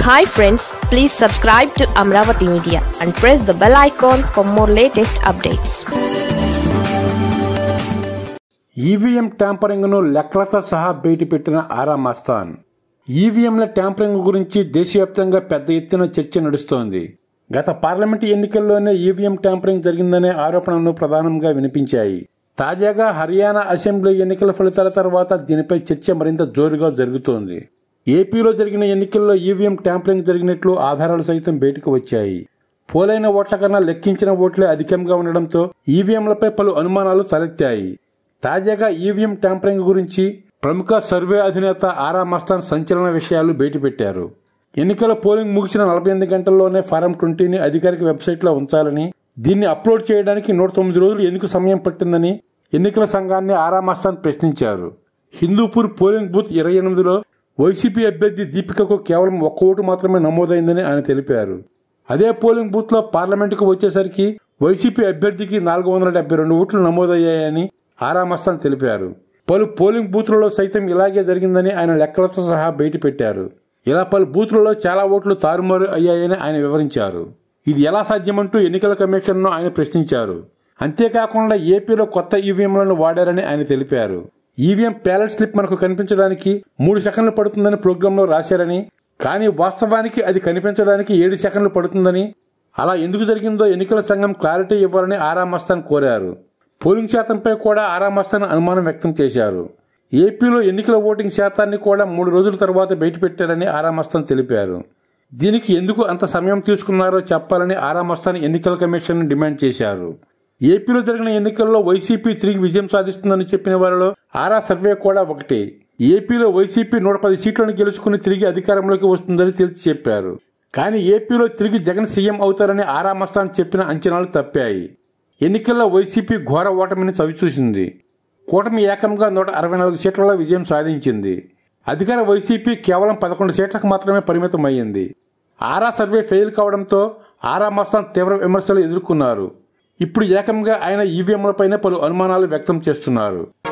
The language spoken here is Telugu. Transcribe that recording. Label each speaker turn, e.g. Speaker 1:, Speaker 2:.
Speaker 1: hi friends please subscribe to Amaravati media and press the bell icon for more latest updates
Speaker 2: EVM ట్యాంపరింగ్ను లెక్కలతో సహా బయటపెట్టిన ఆరా మస్తాన్ ఈవీఎంల ట్యాంపరింగ్ గురించి దేశవ్యాప్తంగా పెద్ద ఎత్తున చర్చ నడుస్తోంది గత పార్లమెంటు ఎన్నికల్లోనే ఈవీఎం ట్యాంపరింగ్ జరిగిందనే ఆరోపణలు ప్రధానంగా వినిపించాయి తాజాగా హర్యానా అసెంబ్లీ ఎన్నికల ఫలితాల తర్వాత దీనిపై చర్చ మరింత జోరుగా జరుగుతోంది ఏపీలో జరిగిన ఎన్నికల్లో ఈవీఎం ట్యాంపరింగ్ జరిగినట్లు ఆధారాలు సైతం బయటకు వచ్చాయి పోలైన ఓట్ల కన్నా లెక్కించిన ఓట్లే అధికంగా ఉండడంతో ఈవీఎంలపై పలు అనుమానాలు తలెత్తాయి తాజాగా ఈవీఎం ట్యాంపరింగ్ గురించి ప్రముఖ సర్వే అధినేత ఆరా మస్తాన్ సంచలన విషయాలు బయటపెట్టారు ఎన్నికల పోలింగ్ ముగిసిన నలభై ఎనిమిది గంటల్లోనే ఫారం ట్వంటీని అధికారిక వెబ్సైట్లో ఉంచాలని దీన్ని అప్లోడ్ చేయడానికి నూట తొమ్మిది రోజులు ఎందుకు సమయం పట్టిందని ఎన్నికల సంఘాన్ని ఆరా మస్తాన్ ప్రశ్నించారు హిందూపూర్ పోలింగ్ బూత్ ఇరవై ఎనిమిదిలో వైసీపీ అభ్యర్థి దీపికకు కేవలం ఒక్క ఓటు మాత్రమే నమోదైందని ఆయన తెలిపారు అదే పోలింగ్ బూత్ లో పార్లమెంటుకు వచ్చేసరికి వైసీపీ అభ్యర్థికి నాలుగు వందల డెబ్బై రెండు ఓట్లు నమోదయ్యాయని ఆరా మస్తాన్ తెలిపారు పలు పోలింగ్ బూత్లలో సైతం ఇలాగే జరిగిందని ఆయన లెక్కలతో సహా బయటపెట్టారు ఇలా పలు బూత్లలో చాలా ఓట్లు తారుమారు అయ్యాయని ఆయన వివరించారు ఇది ఎలా సాధ్యమంటూ ఎన్నికల కమిషన్ను ఆయన ప్రశ్నించారు అంతేకాకుండా ఏపీలో కొత్త ఈవీఎంలను వాడారని ఆయన తెలిపారు ఈవీఎం బ్యాలెట్ స్లిప్ మనకు కనిపించడానికి మూడు సెకండ్లు పడుతుందని ప్రోగ్రాంలో రాశారని కానీ వాస్తవానికి అది కనిపించడానికి ఏడు సెకండ్లు పడుతుందని అలా ఎందుకు జరిగిందో ఎన్నికల సంఘం క్లారిటీ ఇవ్వాలని ఆరా మస్తాన్ కోరారు పోలింగ్ శాతంపై కూడా ఆరా మస్తాన్ అనుమానం వ్యక్తం చేశారు ఏపీలో ఎన్నికల ఓటింగ్ శాతాన్ని కూడా మూడు రోజుల తర్వాత బయటపెట్టారని ఆరా మస్తాన్ తెలిపారు దీనికి ఎందుకు అంత సమయం తీసుకున్నారో చెప్పాలని ఆరా మస్తాన్ ఎన్నికల కమిషన్ డిమాండ్ చేశారు ఏపీలో జరిగిన ఎన్నికల్లో వైసీపీ తిరిగి విజయం సాధిస్తుందని చెప్పిన వారిలో ఆరా సర్వే కూడా ఒకటి ఏపీలో వైసీపీ నూట పది సీట్లను గెలుచుకుని తిరిగి అధికారంలోకి వస్తుందని తేల్చి చెప్పారు కానీ ఏపీలో తిరిగి జగన్ సీఎం అవుతారని ఆరా మస్తాన్ చెప్పిన అంచనాలు తప్పాయి ఎన్నికల్లో వైసీపీ ఘోర ఓటమిని చవిచూసింది కూటమి ఏకంగా నూట అరవై నాలుగు సీట్లలో విజయం సాధించింది అధికార వైసీపీ కేవలం పదకొండు సీట్లకు మాత్రమే పరిమితం అయ్యింది ఆరా సర్వే ఫెయిల్ కావడంతో ఆరా మస్తాన్ తీవ్ర విమర్శలు ఎదుర్కొన్నారు ఇప్పుడు ఏకంగా ఆయన ఈవీఎంలపైనే పలు అనుమానాలు వ్యక్తం చేస్తున్నారు